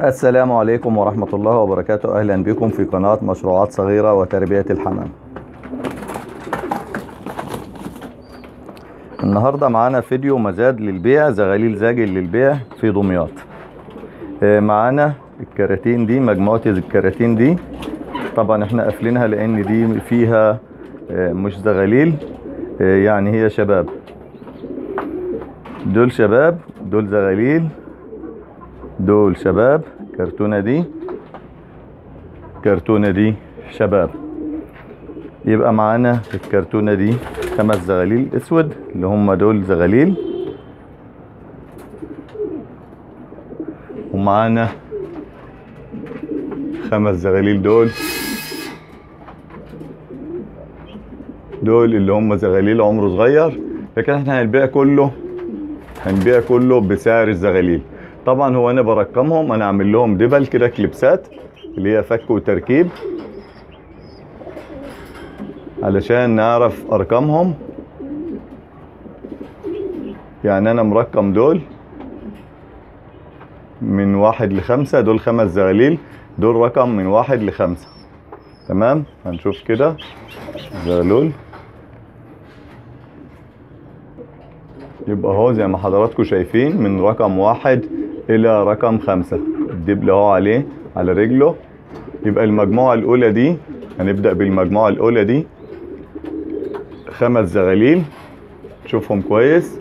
السلام عليكم ورحمة الله وبركاته أهلا بكم في قناة مشروعات صغيرة وتربية الحمام النهاردة معانا فيديو مزاد للبيع زغاليل زاجل للبيع في دمياط آه، معانا الكراتين دي مجموعة الكراتين دي طبعا احنا قافلينها لان دي فيها آه، مش زغاليل آه، يعني هي شباب دول شباب دول زغاليل دول شباب كرتونة دي كرتونة دي شباب يبقى معانا في الكرتونة دي خمس زغاليل اسود اللي هم دول زغاليل ومعانا خمس زغاليل دول دول اللي هم زغاليل عمره صغير لكن احنا هنبيع كله هنبيع كله بسعر الزغاليل طبعا هو انا برقمهم انا اعمل لهم دبل كده كليبسات اللي هي فك وتركيب علشان نعرف ارقامهم يعني انا مرقم دول من واحد لخمسة دول خمس زغاليل دول رقم من واحد لخمسة تمام هنشوف كده زغلول يبقى اهو زي ما حضراتكم شايفين من رقم واحد الى رقم خمسة الدبل اهو عليه على رجله يبقى المجموعة الاولى دي هنبدأ بالمجموعة الاولى دي خمس زغاليل شوفهم كويس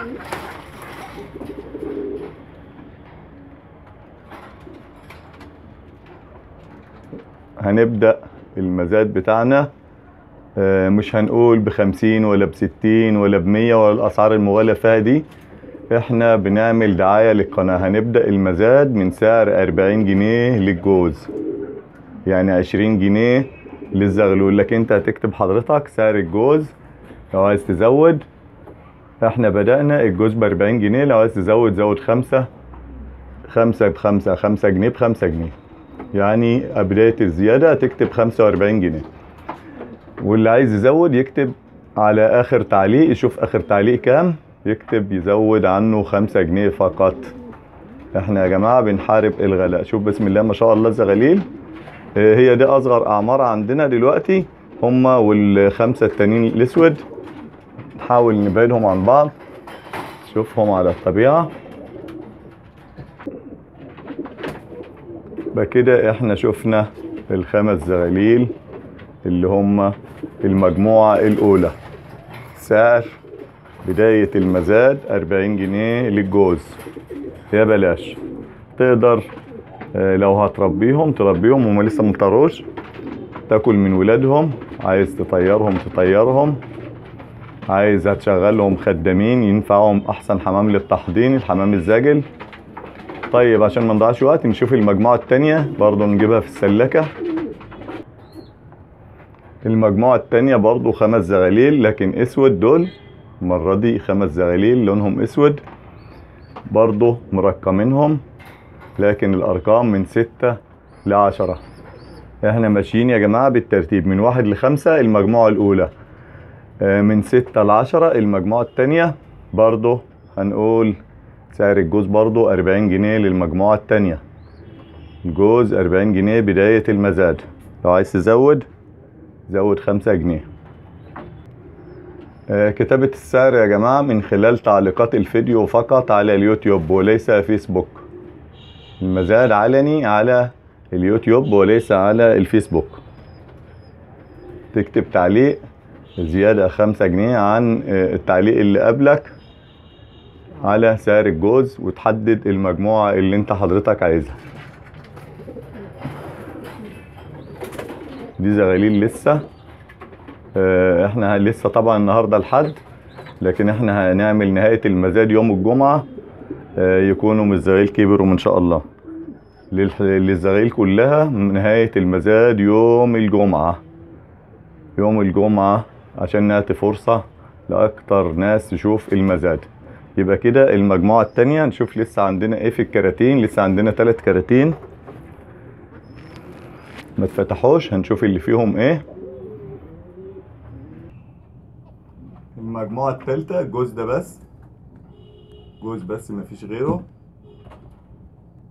هنبدأ المزاد بتاعنا آه، مش هنقول بخمسين ولا بستين ولا بمية ولا الأسعار المغالى فيها دي احنا بنعمل دعاية للقناة هنبدأ المزاد من سعر أربعين جنيه للجوز يعني عشرين جنيه للزغلول لكن انت هتكتب حضرتك سعر الجوز لو عايز تزود احنا بدأنا الجوز بأربعين جنيه لو عايز تزود زود خمسة خمسة بخمسة خمسة جنيه بخمسة جنيه يعني بداية الزيادة تكتب خمسة وأربعين جنيه واللي عايز يزود يكتب على آخر تعليق يشوف آخر تعليق كام يكتب يزود عنه خمسة جنيه فقط احنا يا جماعة بنحارب الغلاء شوف بسم الله ما شاء الله الزغاليل اه، هي دي أصغر أعمار عندنا دلوقتي هما والخمسة التانيين الأسود نحاول نبعدهم عن بعض شوفهم على الطبيعة بكده احنا شفنا الخمس زغاليل اللي هم المجموعة الأولى سعر بداية المزاد أربعين جنيه للجوز يا بلاش تقدر آه، لو هتربيهم تربيهم هم لسه مطروش تاكل من ولادهم عايز تطيرهم تطيرهم عايز هتشغلهم خدامين ينفعهم أحسن حمام للتحضين الحمام الزاجل طيب عشان ما نضيعش وقت نشوف المجموعة التانية برضو نجيبها في السلكة المجموعة التانية برضو خمس زغاليل لكن اسود دول المرة دي خمس زغاليل لونهم اسود برضو مرقمينهم لكن الارقام من ستة لعشرة احنا ماشيين يا جماعة بالترتيب من واحد لخمسة المجموعة الاولى آه، من ستة لعشرة المجموعة التانية برضو هنقول سعر الجوز برضو أربعين جنيه للمجموعة التانية الجوز أربعين جنيه بداية المزاد لو عايز تزود زود خمسة جنيه آه، كتابة السعر يا جماعة من خلال تعليقات الفيديو فقط على اليوتيوب وليس فيسبوك المزاد علني على اليوتيوب وليس على الفيسبوك تكتب تعليق زيادة خمسة جنيه عن آه، التعليق اللي قبلك على سعر الجوز وتحدد المجموعة اللي انت حضرتك عايزها دي زغاليل لسه آه، احنا لسه طبعا النهارده الحد لكن احنا هنعمل نهاية المزاد يوم الجمعة آه، يكونوا من الزغاليل كبروا ان شاء الله للح- للزغاليل كلها نهاية المزاد يوم الجمعة يوم الجمعة عشان نعطي فرصة لأكتر ناس تشوف المزاد يبقى كده المجموعة التانية نشوف لسه عندنا ايه في الكراتين لسه عندنا تلات كراتين ما اتفتحوش هنشوف اللي فيهم ايه المجموعة التالتة الجوز ده بس جوز بس مفيش غيره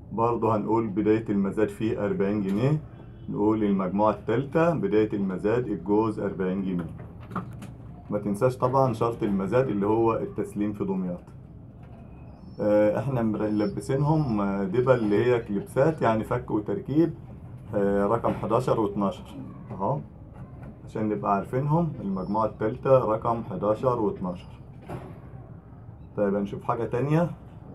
برضه هنقول بداية المزاد فيه أربعين جنيه نقول المجموعة التالتة بداية المزاد الجوز أربعين جنيه ما تنساش طبعا شرط المزاد اللي هو التسليم في دمياط آه، احنا ملبسينهم آه، دبل اللي هي كليبسات يعني فك وتركيب آه، رقم 11 و12 اهو عشان نبقى عارفينهم المجموعة التالتة رقم 11 و12 طيب هنشوف حاجة تانية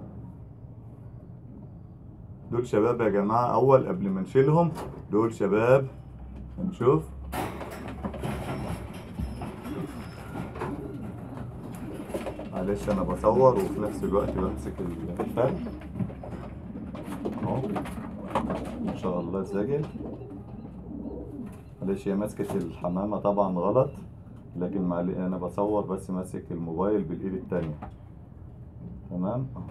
دول شباب يا جماعة أول قبل ما نشيلهم دول شباب هنشوف معلش أنا بصور وفي نفس الوقت بمسك الفرد أهو ما شاء الله الزاجل معلش هي مسكة الحمامة طبعا غلط لكن معلش أنا بصور بس ماسك الموبايل بالإيد التانية تمام أهو.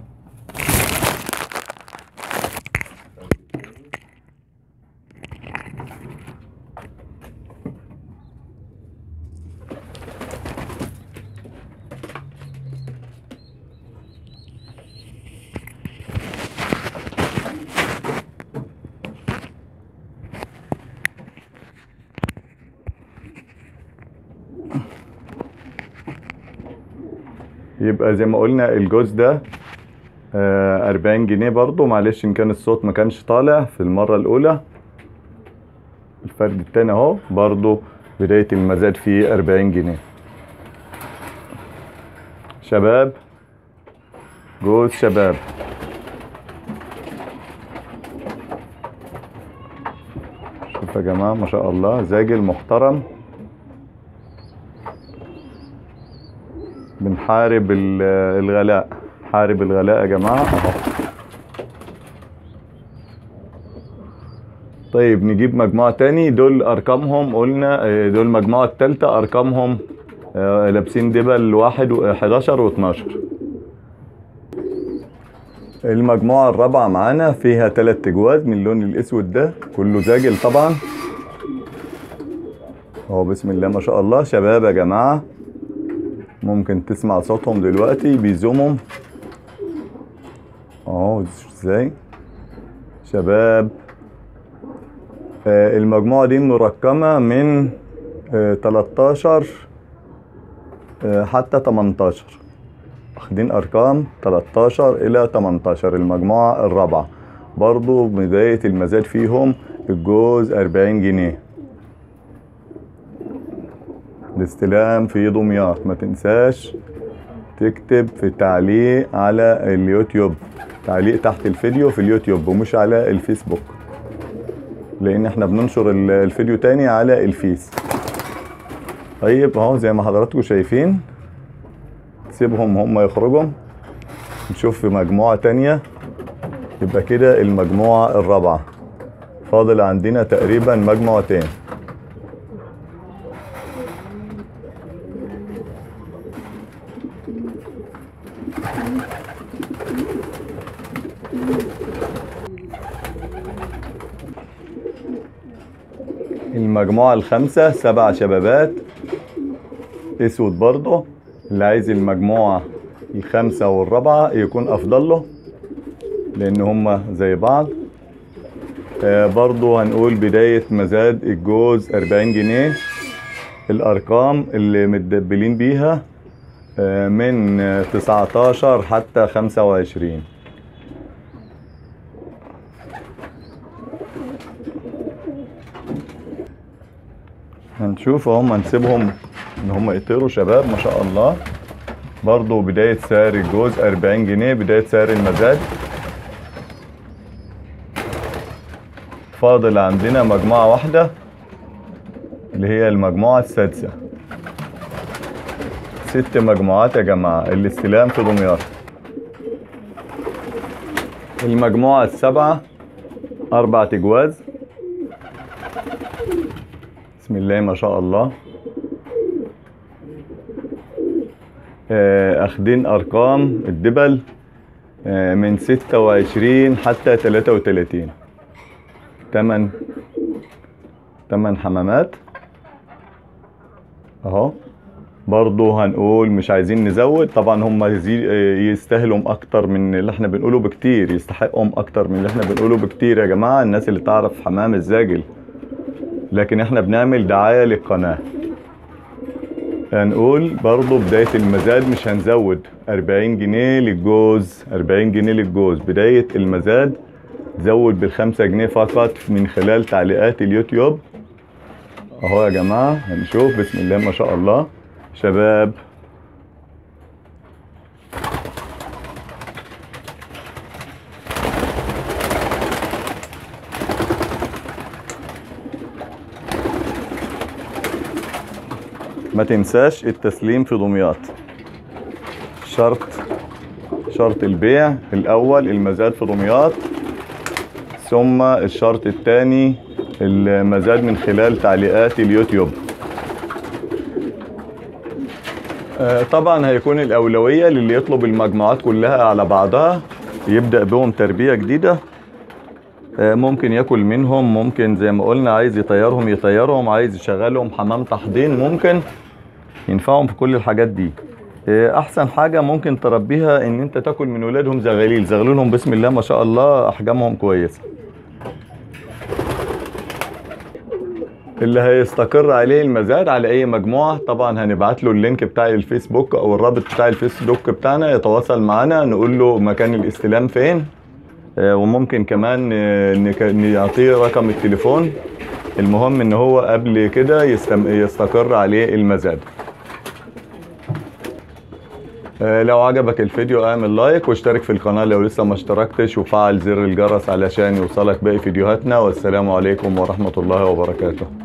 يبقى زي ما قلنا الجوز ده آه، 40 جنيه برضو معلش ان كان الصوت ما كانش طالع في المرة الاولى الفرد التاني اهو برضو بداية المزاد فيه 40 جنيه شباب جوز شباب شوف يا جماعة ما شاء الله زاجل محترم بنحارب ال- الغلاء حارب الغلاء يا جماعة اهو طيب نجيب مجموعة تاني دول أرقامهم قلنا آه، دول المجموعة التالتة أرقامهم آه، لابسين دبل واحد و 11 و 12 المجموعة الرابعة معانا فيها تلات أجواز من اللون الأسود ده كله زاجل طبعا اهو بسم الله ما شاء الله شباب يا جماعة ممكن تسمع صوتهم دلوقتي بيزومهم اهو ازاي شباب آه، المجموعة دي مرقمة من آه، 13 آه، حتى 18 واخدين ارقام 13 الى 18 المجموعة الرابعة برضو بداية المزاد فيهم الجوز 40 جنيه الاستلام في دمياط ما تنساش تكتب في التعليق على اليوتيوب تعليق تحت الفيديو في اليوتيوب ومش على الفيسبوك لان احنا بننشر ال- الفيديو تاني على الفيس طيب اهو زي ما حضراتكم شايفين سيبهم هم يخرجوا نشوف في مجموعة تانية يبقى كده المجموعة الرابعة فاضل عندنا تقريبا مجموعتين المجموعة الخامسة سبع شبابات اسود برضه اللي عايز المجموعة الخامسة والرابعة يكون افضل له لان هما زي بعض آه برضه هنقول بداية مزاد الجوز 40 جنيه الارقام اللي متدبلين بيها آه من آه، 19 حتى 25 هنشوف هم هنسيبهم ان هم يطيروا شباب ما شاء الله برضو بداية سعر الجوز 40 جنيه بداية سعر المزاد فاضل عندنا مجموعة واحدة اللي هي المجموعة السادسة ست مجموعات يا جماعة الاستلام في دمياط المجموعة السبعة أربع تجواز بسم الله ما شاء الله آه، اخدين ارقام الدبل آه، من ستة وعشرين حتى تلاتة وتلاتين تمن تمن حمامات اهو برضه هنقول مش عايزين نزود طبعا هم يزي- يستاهلوا اكتر من اللي احنا بنقوله بكتير يستحقهم اكتر من اللي احنا بنقوله بكتير يا جماعة الناس اللي تعرف حمام الزاجل لكن احنا بنعمل دعاية للقناة هنقول برضو بداية المزاد مش هنزود 40 جنيه للجوز 40 جنيه للجوز بداية المزاد زود بالخمسة جنيه فقط من خلال تعليقات اليوتيوب اهو يا جماعة هنشوف بسم الله ما شاء الله شباب ما تنساش التسليم في دمياط شرط شرط البيع الأول المزاد في دمياط ثم الشرط الثاني المزاد من خلال تعليقات اليوتيوب آه، طبعا هيكون الأولوية للي يطلب المجموعات كلها على بعضها يبدأ بهم تربية جديدة آه، ممكن ياكل منهم ممكن زي ما قلنا عايز يطيرهم يطيرهم عايز يشغلهم حمام تحضين ممكن ينفعهم في كل الحاجات دي آه، احسن حاجه ممكن تربيها ان انت تاكل من ولادهم زغاليل زغلولهم بسم الله ما شاء الله احجامهم كويسه اللي هيستقر عليه المزاد على اي مجموعه طبعا هنبعت له اللينك بتاع الفيسبوك او الرابط بتاع الفيسبوك بتاعنا يتواصل معنا نقول له مكان الاستلام فين آه، وممكن كمان آه، نك- نعطيه رقم التليفون المهم ان هو قبل كده يستم... يستقر عليه المزاد آه، لو عجبك الفيديو اعمل لايك واشترك في القناة لو لسه ما اشتركتش وفعل زر الجرس علشان يوصلك باقي فيديوهاتنا والسلام عليكم ورحمة الله وبركاته